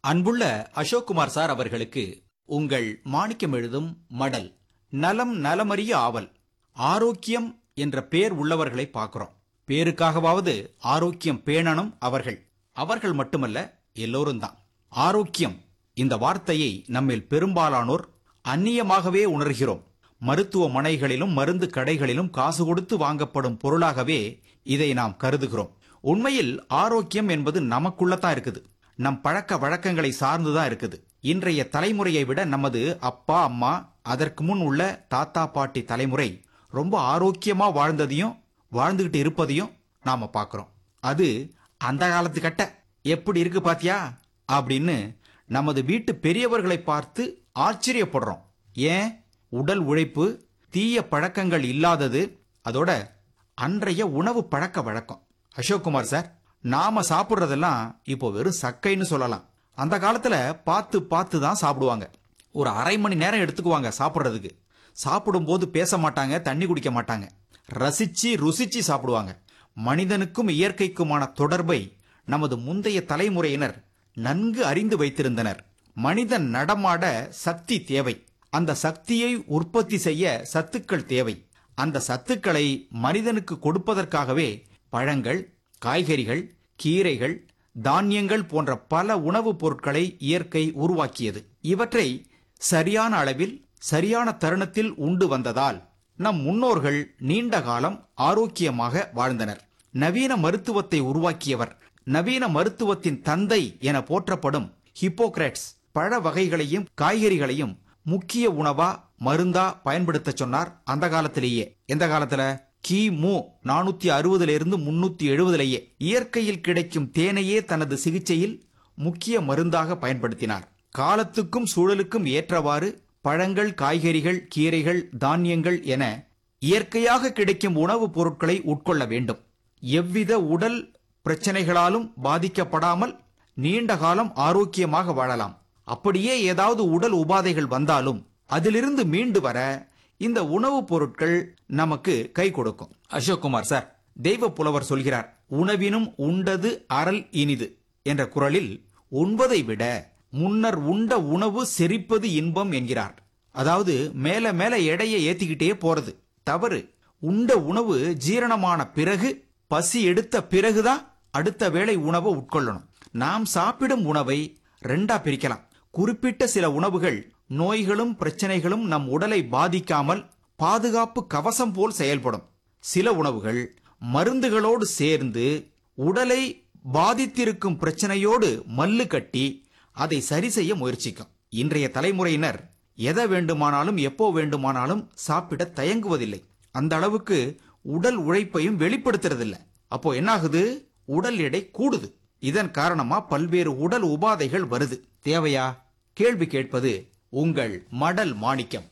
அன்புள்ள அசோக்குமார் சார் அவர்களுக்கு உங்கள் மாணிக்கம் எழுதும் மடல் நலம் நலமறிய ஆவல் ஆரோக்கியம் என்ற பேர் உள்ளவர்களை பார்க்கிறோம் பேருக்காகவாவது ஆரோக்கியம் பேணணும் அவர்கள் அவர்கள் மட்டுமல்ல எல்லோரும் தான் ஆரோக்கியம் இந்த வார்த்தையை நம்மில் பெரும்பாலானோர் அந்நியமாகவே உணர்கிறோம் மருத்துவமனைகளிலும் மருந்து கடைகளிலும் காசு கொடுத்து வாங்கப்படும் பொருளாகவே இதை நாம் கருதுகிறோம் உண்மையில் ஆரோக்கியம் என்பது நமக்குள்ளதான் இருக்குது நம் பழக்க வழக்கங்களை சார்ந்துதான் இருக்குது இன்றைய தலைமுறையை விட நமது அப்பா அம்மா அதற்கு முன் உள்ள தாத்தா பாட்டி தலைமுறை ரொம்ப ஆரோக்கியமா வாழ்ந்ததையும் வாழ்ந்துகிட்டு இருப்பதையும் நாம பார்க்கிறோம் அது அந்த காலத்து கட்ட எப்படி இருக்கு பாத்தியா அப்படின்னு நமது வீட்டு பெரியவர்களை பார்த்து ஆச்சரியப்படுறோம் ஏன் உடல் உழைப்பு தீய பழக்கங்கள் இல்லாதது அதோட அன்றைய உணவு பழக்க வழக்கம் அசோக்குமார் சார் நாம சாப்பிடுறதெல்லாம் இப்போ வெறும் சக்கைன்னு சொல்லலாம் அந்த காலத்துல பார்த்து பார்த்து தான் சாப்பிடுவாங்க ஒரு அரை மணி நேரம் எடுத்துக்குவாங்க சாப்பிடுறதுக்கு சாப்பிடும்போது பேச மாட்டாங்க தண்ணி குடிக்க மாட்டாங்க ரசிச்சு ருசிச்சு சாப்பிடுவாங்க மனிதனுக்கும் இயற்கைக்குமான தொடர்பை நமது முந்தைய தலைமுறையினர் நன்கு அறிந்து வைத்திருந்தனர் மனிதன் நடமாட சக்தி தேவை அந்த சக்தியை உற்பத்தி செய்ய சத்துக்கள் தேவை அந்த சத்துக்களை மனிதனுக்கு கொடுப்பதற்காகவே பழங்கள் காய்கறிகள் கீரைகள் தானியங்கள் போன்ற பல உணவுப் பொருட்களை இயற்கை உருவாக்கியது இவற்றை சரியான அளவில் சரியான தருணத்தில் உண்டு வந்ததால் நம் முன்னோர்கள் நீண்ட காலம் ஆரோக்கியமாக வாழ்ந்தனர் நவீன மருத்துவத்தை உருவாக்கியவர் நவீன மருத்துவத்தின் தந்தை என போற்றப்படும் ஹிப்போக்ரேட்ஸ் பழ வகைகளையும் காய்கறிகளையும் முக்கிய உணவா மருந்தா பயன்படுத்த சொன்னார் அந்த காலத்திலேயே எந்த காலத்துல கிமு நானூத்தி அறுபதுல இருந்து முன்னூத்தி எழுபதுலேயே இயற்கையில் கிடைக்கும் தேனையே தனது சிகிச்சையில் முக்கிய மருந்தாக பயன்படுத்தினார் காலத்துக்கும் சூழலுக்கும் ஏற்றவாறு பழங்கள் காய்கறிகள் கீரைகள் தானியங்கள் என இயற்கையாக கிடைக்கும் உணவுப் பொருட்களை உட்கொள்ள வேண்டும் எவ்வித உடல் பிரச்சனைகளாலும் பாதிக்கப்படாமல் நீண்ட காலம் ஆரோக்கியமாக வாழலாம் அப்படியே ஏதாவது உடல் உபாதைகள் வந்தாலும் அதிலிருந்து மீண்டு வர இந்த உணவுப் பொருட்கள் நமக்கு கை கொடுக்கும் அசோக்குமார் சார் தெய்வ புலவர் சொல்கிறார் உணவினும் உண்டது அறல் இனிது என்ற குரலில் உண்பதை விட முன்னர் உண்ட உணவு செரிப்பது இன்பம் என்கிறார் அதாவது மேல மேல எடையை ஏத்திக்கிட்டே போறது தவறு உண்ட உணவு ஜீரணமான பிறகு பசி எடுத்த பிறகுதான் அடுத்த வேளை உணவை உட்கொள்ளணும் நாம் சாப்பிடும் உணவை ரெண்டா பிரிக்கலாம் குறிப்பிட்ட சில உணவுகள் நோய்களும் பிரச்சனைகளும் நம் உடலை பாதிக்காமல் பாதுகாப்பு கவசம் போல் செயல்படும் சில உணவுகள் மருந்துகளோடு சேர்ந்து உடலை பாதித்திருக்கும் பிரச்சனையோடு மல்லு கட்டி அதை சரி செய்ய முயற்சிக்கும் இன்றைய தலைமுறையினர் எதை வேண்டுமானாலும் எப்போ வேண்டுமானாலும் சாப்பிட தயங்குவதில்லை அந்த அளவுக்கு உடல் உழைப்பையும் வெளிப்படுத்துறதில்ல அப்போ என்னாகுது உடல் எடை கூடுது இதன் காரணமா பல்வேறு உடல் உபாதைகள் வருது தேவையா கேள்வி கேட்பது உங்கள் மடல் மாணிக்கம்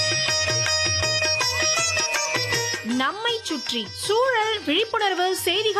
நம்மை சுற்றி சூழல் விழிப்புணர்வு செய்திகள்